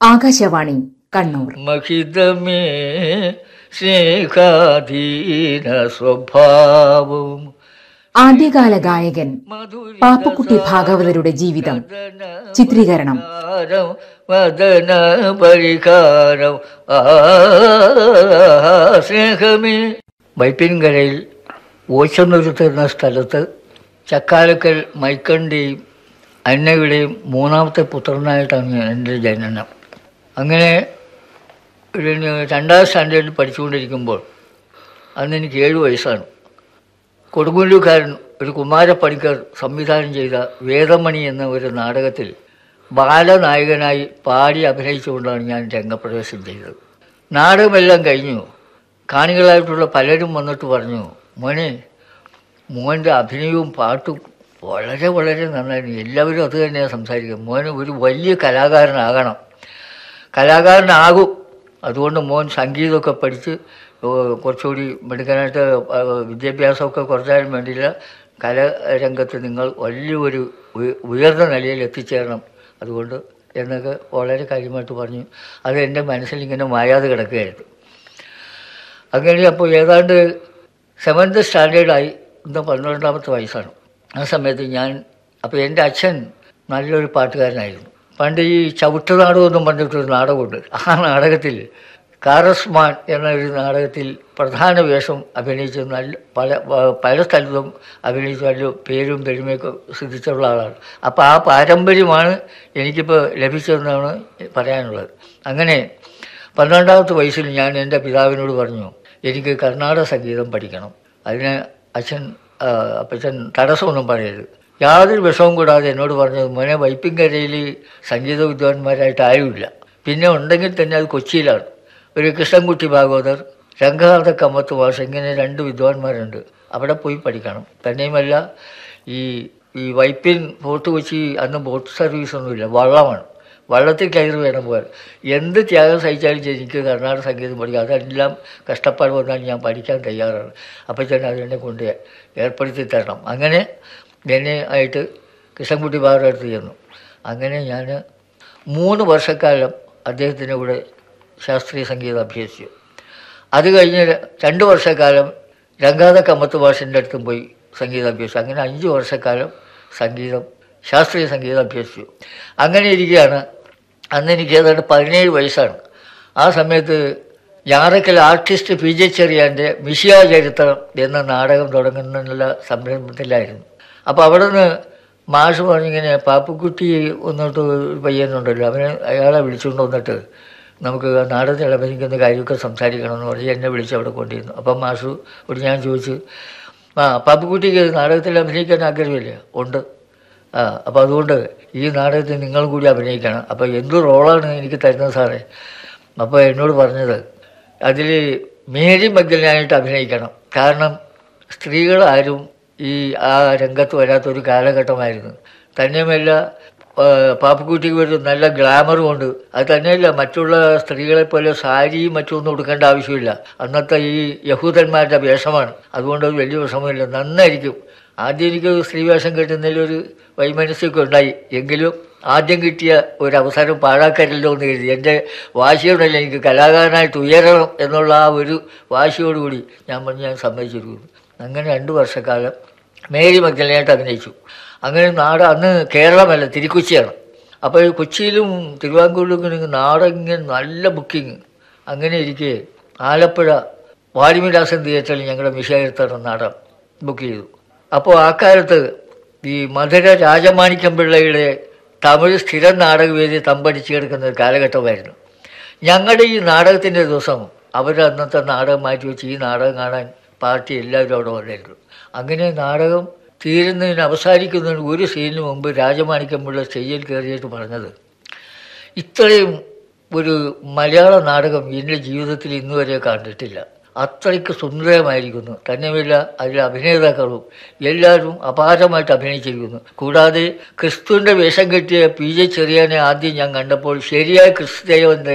ആകാശവാണി കണ്ണൂർ മഹിതമേ സ്നേഹാധീന സ്വഭാവവും ആദ്യകാല ഗായകൻ പാപ്പക്കുട്ടി ഭാഗവതരുടെ ജീവിതം ചിത്രീകരണം വദന പരിഹാരം ആ സ്നേഹമേ വൈപ്പിൻകരയിൽ ഓച്ചനൊരുത്ത് എന്ന സ്ഥലത്ത് ചക്കാലക്കൽ മൈക്കണ്ടിയും അന്നയുടെയും മൂന്നാമത്തെ പുത്രനായിട്ടാണ് എൻ്റെ ജനനം അങ്ങനെ ഒരു രണ്ടാം സ്റ്റാൻഡേർഡിൽ പഠിച്ചുകൊണ്ടിരിക്കുമ്പോൾ അന്ന് എനിക്ക് ഏഴ് വയസ്സാണ് കൊടുങ്ങല്ലൂർക്കാരൻ ഒരു കുമാരപ്പണിക്കർ സംവിധാനം ചെയ്ത വേദമണി എന്ന ഒരു നാടകത്തിൽ ബാലനായകനായി പാടി അഭിനയിച്ചുകൊണ്ടാണ് ഞാൻ രംഗപ്രവേശം ചെയ്തത് നാടകമെല്ലാം കഴിഞ്ഞു കാണികളായിട്ടുള്ള പലരും വന്നിട്ട് പറഞ്ഞു മോനെ മോൻ്റെ അഭിനയവും പാട്ടും വളരെ വളരെ നന്നായിരുന്നു എല്ലാവരും അത് തന്നെയാണ് സംസാരിക്കുന്നത് മോന് ഒരു വലിയ കലാകാരനാകണം കലാകാരനാകും അതുകൊണ്ട് മോൻ സംഗീതമൊക്കെ പഠിച്ച് ഏഹ് കുറച്ചുകൂടി മിടുക്കനായിട്ട് ഏഹ് വിദ്യാഭ്യാസമൊക്കെ കുറച്ചാലും വേണ്ടിയില്ല കലാരംഗത്ത് നിങ്ങൾ വലിയൊരു ഉയ- ഉയർന്ന നിലയിൽ എത്തിച്ചേരണം അതുകൊണ്ട് എന്നൊക്കെ വളരെ കാര്യമായിട്ട് പറഞ്ഞു അത് എൻ്റെ മനസ്സിൽ ഇങ്ങനെ മായാതെ കിടക്കുകയായിരുന്നു അങ്ങനെ അപ്പോൾ ഏതാണ്ട് സെവൻത്ത് സ്റ്റാൻഡേർഡായി ഇന്ന് പന്ത്രണ്ടാമത്തെ വയസ്സാണ് ആ സമയത്ത് ഞാൻ അപ്പോൾ എൻ്റെ അച്ഛൻ നല്ലൊരു പാട്ടുകാരനായിരുന്നു പണ്ട് ഈ ചവിട്ട് നാടകം എന്നും പറഞ്ഞിട്ടൊരു നാടകമുണ്ട് ആ നാടകത്തിൽ കാറസ്മാൻ എന്നൊരു നാടകത്തിൽ പ്രധാന വേഷം അഭിനയിച്ച് നല്ല പല പ- പല സ്ഥലത്തും അഭിനയിച്ച് നല്ല പേരും പെരുമയൊക്കെ സിദ്ധിച്ചുള്ള ആളാണ് അപ്പോൾ ആ പാരമ്പര്യമാണ് എനിക്കിപ്പോൾ ലഭിച്ചതെന്നാണ് പറയാനുള്ളത് അങ്ങനെ പന്ത്രണ്ടാമത്തെ വയസ്സിൽ ഞാൻ എൻ്റെ പിതാവിനോട് പറഞ്ഞു എനിക്ക് കർണാടക സംഗീതം പഠിക്കണം അതിന് അച്ഛൻ ആ, അപ്പച്ചൻ തടസ്സമൊന്നും പറയരുത് യാതൊരു വിഷമവും കൂടാതെ എന്നോട് പറഞ്ഞത് മോനെ വൈപ്പിൻകരയിൽ സംഗീത വിദ്വാൻമാരായിട്ട് ആരുമില്ല പിന്നെ ഉണ്ടെങ്കിൽ തന്നെ അത് കൊച്ചിയിലാണ് ഒരു കൃഷ്ണൻകുട്ടി ഭാഗവതർ രംഗനാഥ കമ്മത്ത് മാഷ് ഇങ്ങനെ രണ്ട് വിദ്വാൻമാരുണ്ട് അവിടെ പോയി പഠിക്കണം തന്നെയുമല്ല ഈ ഈ വൈപ്പിൻ ഫോർട്ട് കൊച്ചി അന്ന് ബോട്ട് സർവീസ് ഒന്നുമില്ല വള്ളമാണ് വള്ളത്തിൽ കയറി വേണം പോകാൻ എന്ത് ത്യാഗം സഹിച്ചാലും ശരി, എനിക്ക് കർണാടക സംഗീതം പഠിക്കാം അതെല്ലാം കഷ്ടപ്പാട് വന്നാൽ ഞാൻ പഠിക്കാൻ തയ്യാറാണ് അപ്പോൾ തന്നെ അതെന്നെ കൊണ്ട് ഏർപ്പെടുത്തി തരണം അങ്ങനെ എന്നെ ആയിട്ട് കൃഷ്ണൻകുട്ടി ബാബുടെ അടുത്ത് ചെന്നു അങ്ങനെ ഞാൻ മൂന്ന് വർഷക്കാലം അദ്ദേഹത്തിൻ്റെ കൂടെ ശാസ്ത്രീയ സംഗീതം അഭ്യസിച്ചു അത് കഴിഞ്ഞ് രണ്ട് വർഷക്കാലം രംഗാധ കമ്മത്ത് ഭാഷൻ്റെ അടുത്തും പോയി സംഗീതം അഭ്യസിച്ചു അങ്ങനെ അഞ്ച് വർഷക്കാലം സംഗീതം ശാസ്ത്രീയ സംഗീതം അഭ്യസിച്ചു അങ്ങനെ ഇരിക്കുകയാണ് അന്ന് എനിക്ക് ഏതാണ്ട് പതിനേഴ് വയസ്സാണ് ആ സമയത്ത് ഞാറക്കൽ ആർട്ടിസ്റ്റ് പി ജെ ചെറിയാൻ്റെ മിഷിയ ചരിത്രം എന്ന നാടകം തുടങ്ങുന്നുള്ള സംരംഭത്തിലായിരുന്നു അപ്പോൾ അവിടെ നിന്ന് മാഷ് പറഞ്ഞിങ്ങനെ പാപ്പുക്കുട്ടി വന്നിട്ട് ഒരു പയ്യനുണ്ടല്ലോ അവനെ അയാളെ വിളിച്ചുകൊണ്ട് വന്നിട്ട് നമുക്ക് ആ നാടകത്തിൽ അഭിനയിക്കുന്ന കാര്യമൊക്കെ സംസാരിക്കണമെന്ന് പറഞ്ഞ് എന്നെ വിളിച്ച് അവിടെ കൊണ്ടിരുന്നു അപ്പം മാഷു ഒരു ഞാൻ ചോദിച്ചു ആ പാപ്പുക്കുട്ടിക്ക് നാടകത്തിൽ അഭിനയിക്കാൻ ആഗ്രഹമില്ല ഉണ്ട് ആ അപ്പോൾ അതുകൊണ്ട് ഈ നാടകത്തിൽ നിങ്ങൾ കൂടി അഭിനയിക്കണം അപ്പോൾ എന്ത് റോളാണ് എനിക്ക് തരുന്നത് സാറേ അപ്പോൾ എന്നോട് പറഞ്ഞത് അതിൽ മേരി മഗ്ഗലിനായിട്ട് അഭിനയിക്കണം കാരണം സ്ത്രീകളാരും ഈ ആ രംഗത്ത് വരാത്തൊരു കാലഘട്ടമായിരുന്നു തന്നെയുമല്ല ആ, പാപ്പുക്കുട്ടിക്ക് ഒരു നല്ല ഗ്ലാമറും ഉണ്ട് അത് തന്നെയല്ല മറ്റുള്ള സ്ത്രീകളെ പോലെ സാരിയും മറ്റൊന്നും ഉടുക്കേണ്ട ആവശ്യമില്ല അന്നത്തെ ഈ യഹൂദന്മാരുടെ വേഷമാണ് അതുകൊണ്ട് അത് വലിയ വിഷമമില്ല നന്നായിരിക്കും ആദ്യം എനിക്ക് സ്ത്രീവേഷം കിട്ടുന്നതിൽ ഒരു വൈമനസ്യമൊക്കെ ഉണ്ടായി എങ്കിലും ആദ്യം കിട്ടിയ ഒരു അവസരം പാഴാക്കരല്ലോ എന്ന് കരുതി എൻ്റെ വാശിയോടല്ല എനിക്ക് കലാകാരനായിട്ട് ഉയരണം എന്നുള്ള ആ ഒരു വാശിയോടുകൂടി ഞാൻ പറഞ്ഞു ഞാൻ സമ്മതിച്ചിരിക്കുന്നു അങ്ങനെ രണ്ട് വർഷക്കാലം മേരി മഗ്ദലനായിട്ട് അഭിനയിച്ചു അങ്ങനെ നാട് അന്ന് കേരളമല്ല തിരുക്കൊച്ചിയാണ് അപ്പോൾ കൊച്ചിയിലും തിരുവാങ്കൂറിലും നാടങ്ങനെ നല്ല ബുക്കിങ് അങ്ങനെ ഇരിക്കെ ആലപ്പുഴ വാരിമിലാസൻ തിയേറ്ററിൽ ഞങ്ങളുടെ മിഷായിരുത്തറ നാടകം ബുക്ക് ചെയ്തു അപ്പോൾ ആ കാലത്ത് ഈ മധുര രാജമാണിക്യം പിള്ളയുടെ തമിഴ് സ്ഥിരം നാടകവേദി തമ്പടിച്ച് കിടക്കുന്ന ഒരു കാലഘട്ടമായിരുന്നു ഞങ്ങളുടെ ഈ നാടകത്തിൻ്റെ ദിവസം അവർ അന്നത്തെ നാടകം മാറ്റി വെച്ച് ഈ നാടകം കാണാൻ പാർട്ടി എല്ലാവരും അവിടെ വന്നിരുന്നു അങ്ങനെ നാടകം തീരുന്നതിന് അവസാനിക്കുന്നതിന് ഒരു സീനിന് മുമ്പ് രാജമാണിക്യം പിള്ള സ്റ്റേജിൽ കയറിയിട്ട് പറഞ്ഞത് ഇത്രയും ഒരു മലയാള നാടകം എൻ്റെ ജീവിതത്തിൽ ഇന്നുവരെ കണ്ടിട്ടില്ല അത്രയ്ക്ക് സുന്ദരമായിരിക്കുന്നു തന്നെയുമല്ല അതിലെ അഭിനേതാക്കളും എല്ലാവരും അപാരമായിട്ട് അഭിനയിച്ചിരിക്കുന്നു കൂടാതെ ക്രിസ്തുവിൻ്റെ വേഷം കെട്ടിയ പി ജെ ചെറിയാനെ ആദ്യം ഞാൻ കണ്ടപ്പോൾ ശരിയായ ക്രിസ്തുദേവൻ